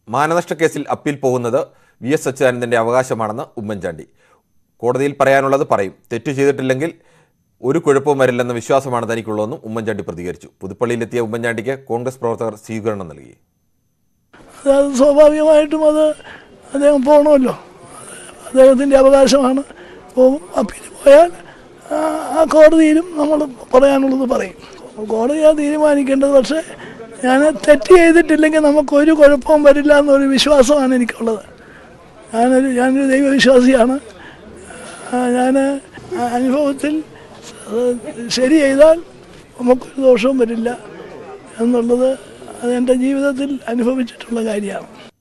മാനനഷ്ട കേസിൽ അപ്പീൽ പോകുന്നത് V S അച്യുതാനന്ദന്റെ അവകാശമാണെന്ന് Oommen Chandy കോടതിയിൽ പറയാനുള്ളത് പറയും തെറ്റു ചെയ്തിട്ടില്ലെങ്കിൽ ഒരു കുഴപ്പവും വരില്ലെന്ന വിശ്വാസമാണ് തനിക്കുള്ളതെന്നും ഉമ്മൻചാണ്ടി പ്രതികരിച്ചു പുതുപ്പള്ളിയിലെത്തിയ ഉമ്മൻചാണ്ടിക്ക് കോൺഗ്രസ് പ്രവർത്തകർ സ്വീകരണം നൽകി അത് സ്വാഭാവികമായിട്ടും അത് അദ്ദേഹം പോകണമല്ലോ അദ്ദേഹത്തിൻ്റെ അവകാശമാണ് പോകും അപ്പീൽ പോയാൽ ആ, ആ കോടതിയിലും നമ്മൾ പറയാനുള്ളത് പറയും കോടതിയാണ് തീരുമാനിക്കേണ്ടത് പക്ഷേ ഞാൻ തെറ്റ് ചെയ്തിട്ടില്ലെങ്കിൽ നമുക്കൊരു കുഴപ്പവും വരില്ല എന്നൊരു വിശ്വാസമാണ് എനിക്കുള്ളത് ഞാനൊരു ഞാനൊരു ദൈവവിശ്വാസിയാണ് ഞാൻ അനുഭവത്തിൽ അത് ശരി ചെയ്താൽ നമുക്കൊരു ദോഷവും വരില്ല എന്നുള്ളത് അത് എൻ്റെ ജീവിതത്തിൽ അനുഭവിച്ചിട്ടുള്ള കാര്യമാണ്